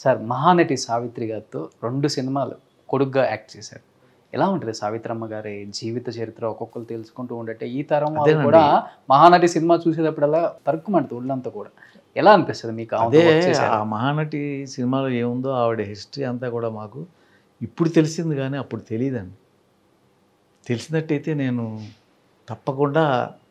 Sir Mahanati Savitri గారితో రెండు సినిమాలు కొడుగ్గా యాక్ట్ చేశారు ఎలా ఉంటుంది సావిత్రమ్మ గారి జీవిత చరిత్ర ఒక్కొక్కరు తెలుసుకుంటూ ఉండటే ఈ తరం వాళ్ళు అదేనండి. కూడా మహానటి సినిమా చూసేటప్పుడల్లా తరుక్కుమంటుంది ఒళ్ళంతా కూడా ఎలా అనిపిస్తుంది మీకు ఆమెతో అదే work చేశారు? ఆ మహానటి సినిమాలో ఏముందో ఆవిడ హిస్టరీ అంతా కూడా మాకు ఇప్పుడు తెలిసింది కానీ అప్పుడు తెలియదండి తెలిసినట్టయితే నేను తప్పకుండా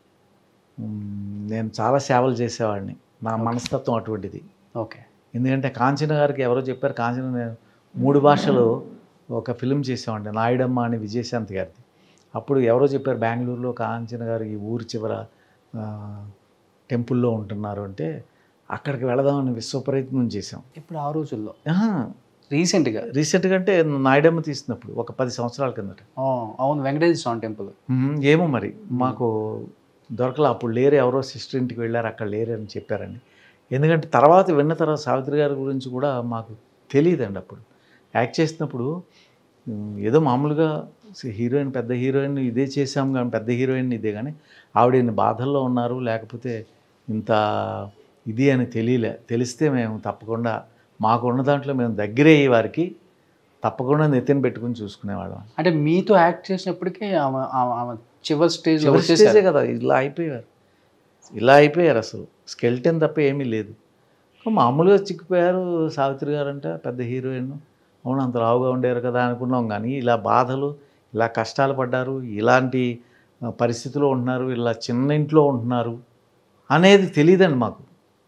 మ్, నేను చాలా సేవలు చేసేవాడిని నా మనస్తత్వం అటువంటిది ఓకే ఎందుకంటే కాంచన గారికి ఎవరో చెప్పారు కాంచన నేను మూడు భాషలు ఒక ఫిలిం చేసామండి నాయుడమ్మ అని విజయశాంతి గారిది అప్పుడు ఎవరో చెప్పారు బెంగళూరులో కాంచన గారు ఈ ఊరి చివర ఆ, టెంపుల్లో ఉంటున్నారు అంటే అక్కడికి వెళదామని విశ్వప్రయత్నం చేసాం ఇప్పుడు ఆ రోజుల్లో ఆహా, రీసెంట్గా రీసెంట్గా అంటే నాయుడమ్మ తీసినప్పుడు ఒక పది సంవత్సరాల కిందట అవును వెంకటేశ్వర స్వామి టెంపుల్ మ్మ్, ఏమో మరి మాకు దొరకలే అప్పుడు లేరు ఎవరో సిస్టర్ ఇంటికి వెళ్ళారు అక్కడ లేరు అని చెప్పారండి ఎందుకంటే తర్వాత విన్న తర్వాత సావిత్రి గారి గురించి కూడా మాకు తెలియదండి అప్పుడు యాక్ట్ చేసినప్పుడు మ్, ఏదో మామూలుగా హీరోయిన్ పెద్ద హీరోయిన్ ఇదే చేసాం కానీ పెద్ద హీరోయిన్ ఇదే కానీ ఆవిడ ఇన్ని బాధల్లో ఉన్నారు లేకపోతే ఇంత ఇది అని తెలియలే తెలిస్తే మేము తప్పకుండా మాకున్న దాంట్లో మేము దగ్గరే అయ్యే వారికి తప్పకుండా నెత్తిన పెట్టుకుని చూసుకునేవాళ్ళం అంటే మీతో యాక్ట్ చేసినప్పటికీ ఆమె ఆమె- ఆమె చివరి స్టేజ్లో చివరి వచ్చేసారు స్టేజే కదా ఇలా అయిపోయారు ఇలా అయిపోయారు అసలు స్కెల్టన్ తప్ప ఏమీ లేదు మామూలుగా చిక్కిపోయారు సావిత్రి గారు అంటే పెద్ద హీరోయిన్ అవును అంత లావుగా ఉండేవారు కదా అనుకున్నాం కానీ ఇలా బాధలు ఇలా కష్టాలు పడ్డారు ఇలాంటి ఆ, పరిస్థితిలో ఉంటున్నారు ఇలా చిన్న ఇంట్లో ఉంటున్నారు అనేది తెలియదండి మాకు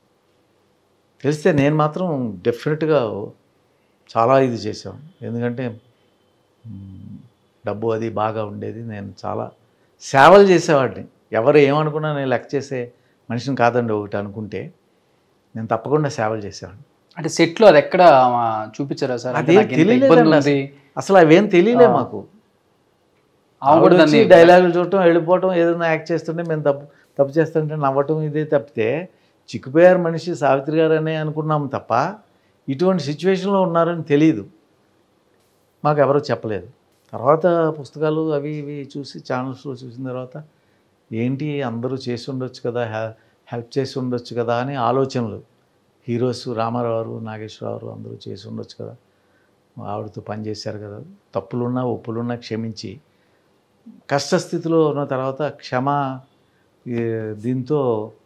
తెలిస్తే నేను మాత్రం డెఫినెట్గా చాలా ఇది చేసాం ఎందుకంటే మ్, డబ్బు అది బాగా ఉండేది నేను చాలా సేవలు చేసేవాడిని ఎవరు ఏమనుకున్నా నేను లెక్క చేసే మనిషిని కాదండి ఒకటి అనుకుంటే నేను తప్పకుండా సేవలు చేసేవాడిని అంటే సెట్ లో అది ఎక్కడ ఆమె చూపించారా సార్ అంటే అదేం నాకు ఇంత తెలియలేదండి ఇబ్బంది ఉంది అసలు అవేం తెలియలే ఆ. మాకు ఆమె కూడా దాన్ని డైలాగులు చూడటం వెళ్ళిపోవటం ఏదైనా యాక్ట్ చేస్తుంటే మేము తప్పు తప్పు చేస్తుంటే నవ్వటం ఇదే తప్పితే చిక్కిపోయారు మనిషి సావిత్రి గారు అనే అనుకున్నాం తప్ప ఇటువంటి సిచ్యువేషన్లో ఉన్నారని తెలియదు మాకు ఎవరూ చెప్పలేదు తర్వాత పుస్తకాలు అవి ఇవి చూసి ఛానల్స్లో చూసిన తర్వాత ఏంటి అందరూ చేసి ఉండొచ్చు కదా హె- హెల్ప్ చేసి ఉండొచ్చు కదా అని ఆలోచనలు హీరోస్ రామారావు గారు నాగేశ్వరరావు గారు అందరూ చేసి ఉండొచ్చు కదా ఆవిడతో పనిచేశారు కదా తప్పులున్నా ఒప్పులున్నా క్షమించి కష్టస్థితిలో ఉన్న తర్వాత క్షమ ఈ, దీంతో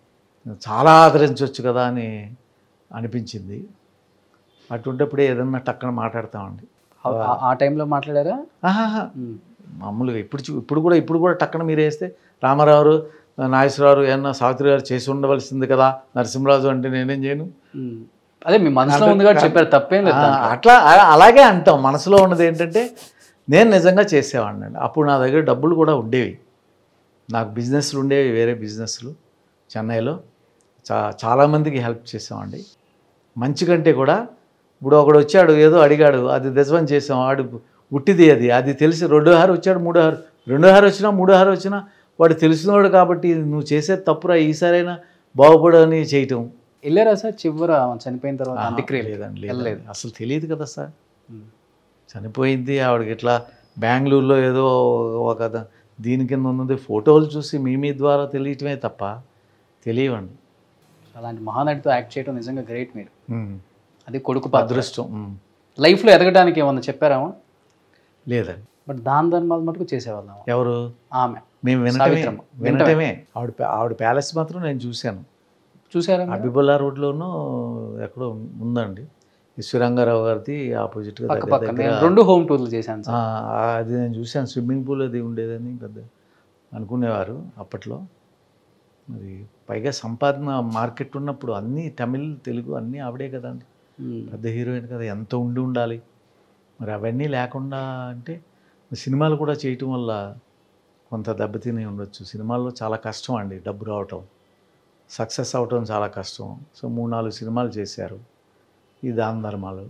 చాలా ఆదరించవచ్చు కదా అని అనిపించింది అటువంటిప్పుడే ఏదన్నా టక్కన మాట్లాడతామండి ఆ- ఆ- ఆ టైంలో మాట్లాడారా ఆహాహా ఉమ్. మామూలుగా ఇప్పుడు చూ- ఇప్పుడు కూడా ఇప్పుడు కూడా టక్కన మీరు వేస్తే రామారావు గారు, నాగేశ్వరరావు ఏమన్నా సావిత్రి గారు చేసి ఉండవలసింది కదా నరసింహరాజు అంటే నేనేం చేయను ఉమ్. అదే మీ మనసులో ఉంది కాబట్టి చెప్పారు తప్పేం లేదు ఆ, దాంట్లో. అట్లా ఆ- అలాగే అంటాం మనసులో ఉన్నది ఏంటంటే నేను నిజంగా చేసేవాడిని అండి అప్పుడు నా దగ్గర డబ్బులు కూడా ఉండేవి నాకు బిజినెస్లు ఉండేవి వేరే బిజినెస్లు చెన్నైలో చా చాలామందికి హెల్ప్ చేసామండి మంచి కంటే కూడా ఇప్పుడు ఒకడు వచ్చాడు ఏదో అడిగాడు అది దశవం చేసాం వాడు ఉట్టిది అది అది తెలిసి రెండో హారు వచ్చాడు మూడో హారు రెండో హారు వచ్చినా మూడో హారు వచ్చినా వాడు తెలిసినవాడు కాబట్టి నువ్వు చేసేది తప్పురా ఈసారైనా బాగుపడు అని చేయటం వెళ్ళారా సార్ చివర ఆమె చనిపోయిన తర్వాత ఆహా, అంత్యక్రియలు లేదండి వెళ్ళలేదు లేదండి. అసలు తెలియదు కదా సార్ ఉమ్. చనిపోయింది ఆవిడకి ఇట్లా బెంగళూరులో ఏదో ఒక ద- దీని కింద ఉన్నది ఫోటోలు చూసి మీ మీ ద్వారా తెలియటమే తప్ప తెలియవండి అలాంటి మహానటితో యాక్ట్ చేయడం నిజంగా గ్రేట్ మీరు అది కొడుకు పాత్ర అదృష్టం ఉమ్. లైఫ్లో ఎదగడానికి ఏమన్నా చెప్పారామా లేదండి బట్ దాని ధర్మాలు మటుకు చేసేవాళ్ళం ఎవరు ఆమె మేము వినటమే సావిత్రమ్మ. వినటమే ఆవిడ ప్యా- ఆవిడ ప్యాలెస్ మాత్రం నేను చూశాను చూసారా మీరు? అబిబుల్లా రోడ్లోనూ ఎక్కడో ఉందండి ఈశ్వరంగారావు గారిది ఆపోజిట్గా పక్క దగ్గర పక్క దగ్గర నేను రెండు హోమ్ టూర్లు చేశాను ఆ, సార్ అది నేను చూశాను స్విమ్మింగ్ పూల్ అది ఉండేదని పెద్ద అనుకునేవారు అప్పట్లో మరి పైగా సంపాదన మార్కెట్ ఉన్నప్పుడు అన్నీ తమిళ్ తెలుగు అన్నీ ఆవిడే కదండి ఉమ్. పెద్ద హీరోయిన్ కదా ఎంత ఉండి ఉండాలి మరి అవన్నీ లేకుండా అంటే సినిమాలు కూడా చేయటం వల్ల కొంత దెబ్బతిని ఉండొచ్చు సినిమాల్లో చాలా కష్టం అండి డబ్బు రావటం సక్సెస్ అవటం చాలా కష్టం సో మూడు నాలుగు సినిమాలు చేశారు ఈ దాన ధర్మాలు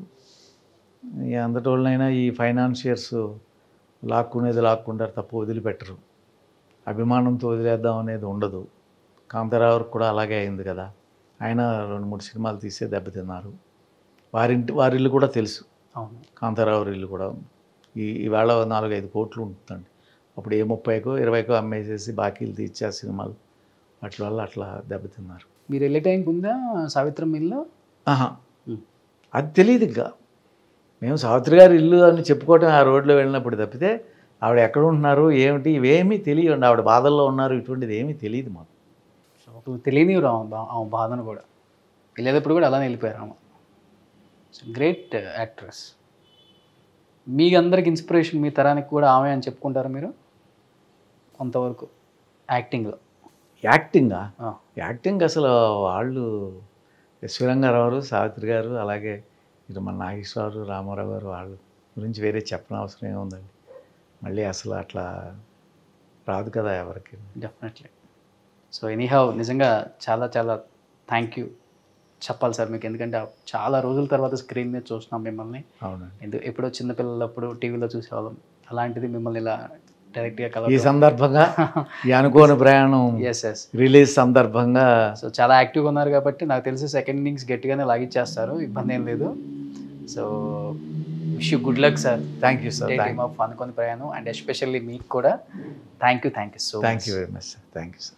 ఈ అందటోళ్ళనైనా ఈ ఫైనాన్షియర్స్ లాక్కునేది లాక్కుంటారు తప్ప వదిలిపెట్టరు అభిమానంతో వదిలేద్దాం అనేది ఉండదు కాంతారావు కూడా అలాగే అయింది కదా ఆయన రెండు మూడు సినిమాలు తీసే దెబ్బతిన్నారు వారింటి వారి ఇల్లు కూడా తెలుసు అవును కాంతారావు ఇల్లు కూడా ఈ ఈవేళ నాలుగైదు కోట్లు ఉంటుందండి అప్పుడు ఏ ముప్పైకో ఇరవైకో అమ్మేసేసి బాకీలు తీర్చే ఆ సినిమాలు వాటి వల్ల అట్లా దెబ్బతిన్నారు మీరు వెళ్ళే టైంకి ఉందా సావిత్రం ఇల్లు ఆహా ఉమ్. అది తెలియదు ఇంకా మేము సావిత్రి గారి ఇల్లు అని చెప్పుకోవటం ఆ రోడ్లో వెళ్ళినప్పుడు తప్పితే ఆవిడ ఎక్కడ ఉంటున్నారు ఏమిటి ఇవేమీ తెలియదు ఆవిడ బాధల్లో ఉన్నారు ఇటువంటిది ఏమీ తెలియదు మాకు సో తెలియనివ్వరు ఆమె బా- ఆమె బాధను కూడా వెళ్ళేటప్పుడు కూడా అలానే వెళ్ళిపోయారు ఆమె గ్రేట్ యాక్ట్రెస్ మీ అందరికి ఇన్స్పిరేషన్ మీ తరానికి కూడా ఆమె అని చెప్పుకుంటారా మీరు కొంతవరకు యాక్టింగ్లో యాక్టింగా యాక్టింగ్ అసలు వాళ్ళు యశ్వరంగారావు సావిత్రి గారు అలాగే ఇటు మన నాగేశ్వరరావు రామారావు గారు వాళ్ళ గురించి వేరే చెప్పనవసరం ఏముందండి మళ్ళీ అసలు అట్లా రాదు కదా ఎవరికి డెఫినెట్లీ సో ఎనీహౌ నిజంగా చాలా చాలా థ్యాంక్ యూ చెప్పాలి సార్ మీకు ఎందుకంటే చాలా రోజుల తర్వాత స్క్రీన్ మీద చూస్తున్నాం మిమ్మల్ని అవునండి ఎందుకు ఎప్పుడో చిన్నపిల్లలప్పుడు టీవీలో చూసేవాళ్ళం అలాంటిది మిమ్మల్ని ఇలా డైరెక్ట్గా ఈ కలవడం సందర్భంగా ఈ Anukoni Prayanam S S release సందర్భంగా సో చాలా యాక్టివ్గా ఉన్నారు కాబట్టి నాకు తెలిసి సెకండ్ ఇన్నింగ్స్ గట్టిగానే లాగిచ్చేస్తారు ఇబ్బంది ఏం లేదు so wish you good luck sir thank you sir thank team of Anukoni Prayanam and especially మీకు కూడా thank you thank you so thank you very much sir thank you sir